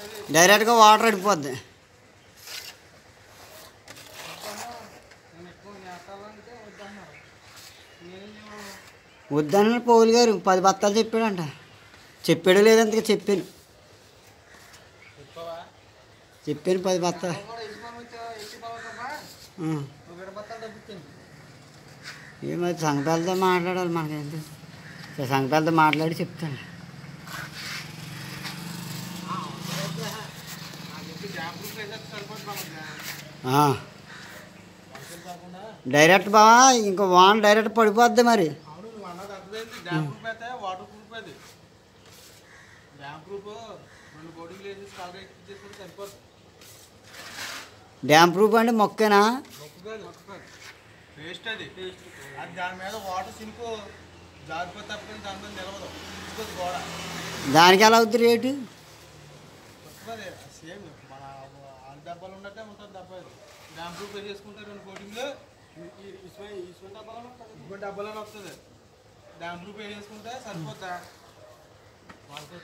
డైరెక్ట్గా వాటర్ అడిపోద్ది నేను ఎక్కువ నేతాలంటే వద్దన్నారు నేనేం చేయను వద్దని పౌలు గారు పది బత్తాలు చెప్పాడంట చెప్పాడు లేదంతగా చెప్పాను చెప్పవా చెప్పాను పది బత్తాలు కూడా యజమాని వచ్చా ఎక్కి బాగుందమ్మా ఆ. నువ్వు విడబత్తాలు తగ్గించండి ఏమో సంగపాలతో మాట్లాడాలి మనకేంటి సంగపాలతో మాట్లాడి చెప్తాను నాకు చెప్పి డ్యామ్ ప్రూఫ్ అయితే సరిపోతుంది మనకి ఆ. వర్షం కాకుండా డైరెక్ట్ బావా ఇంకో వాన్ డైరెక్ట్ పడిపోద్ది మరి అవును నువ్వు అన్నది అర్థమైంది డ్యామ్ ప్రూఫ్ అయితే వాటర్ ప్రూఫ్ అది డ్యామ్ ప్రూఫ్ రెండు కోటింగ్లు వేసి కాగా ఎక్కించేసుకుంటే సరిపోతుంది డ్యామ్ ప్రూఫ్ అంటే మొక్కేనా మొక్కు కాదు మొక్కు కాదు పేస్ట్ అది అది దాని మీద వాటర్ సింకు జారిపోతే తప్పని దాని మీద నిలవదు ఇంకోది గోడ దానికి ఎలా అవుతుంది రేటు వస్తుంది సేమ్ మన ఆలు డబ్బాలు ఉన్నట్టే ఉంటుంది డబ్బా ఇది డ్యామ్ ప్రూఫ్ వేసేసుకుంటే రెండు కోటింగ్లు ఇసుకొని డబ్బాలో ఇసుకొని డబ్బాలోనే వస్తుంది డ్యామ్ ప్రూఫ్ వేసేసుకుంటే సరిపోతా వాళ్ళతో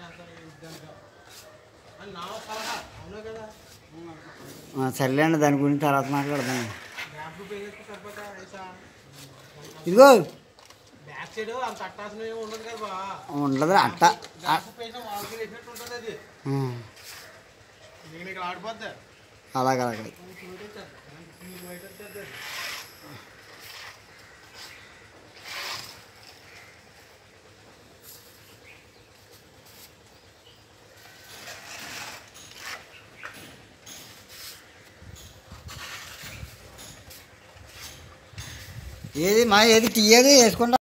అని నా సలహా అవునా కదా ఆ, సర్లేండి దాని గురించి తర్వాత మాట్లాడదాం డ్యామ్ ప్రూఫ్ వేసేసుకుంటే సరిపోతా ఐసా ఇదిగో బ్యాక్ సైడ్ అంత అట్టాల్సిన ఏమి ఉండదు కదా బా ఉండదు అట్ట డ్యామ్ ప్రూఫ్ వేసిన వాళ్ళకి వేసినట్టు ఉంటుంది అది ఆ, నేను ఇక్కడ ఆడిపోద్ది అలాగే అలాగే ఏది మా ఏది టీ ఏది వేసుకుంటా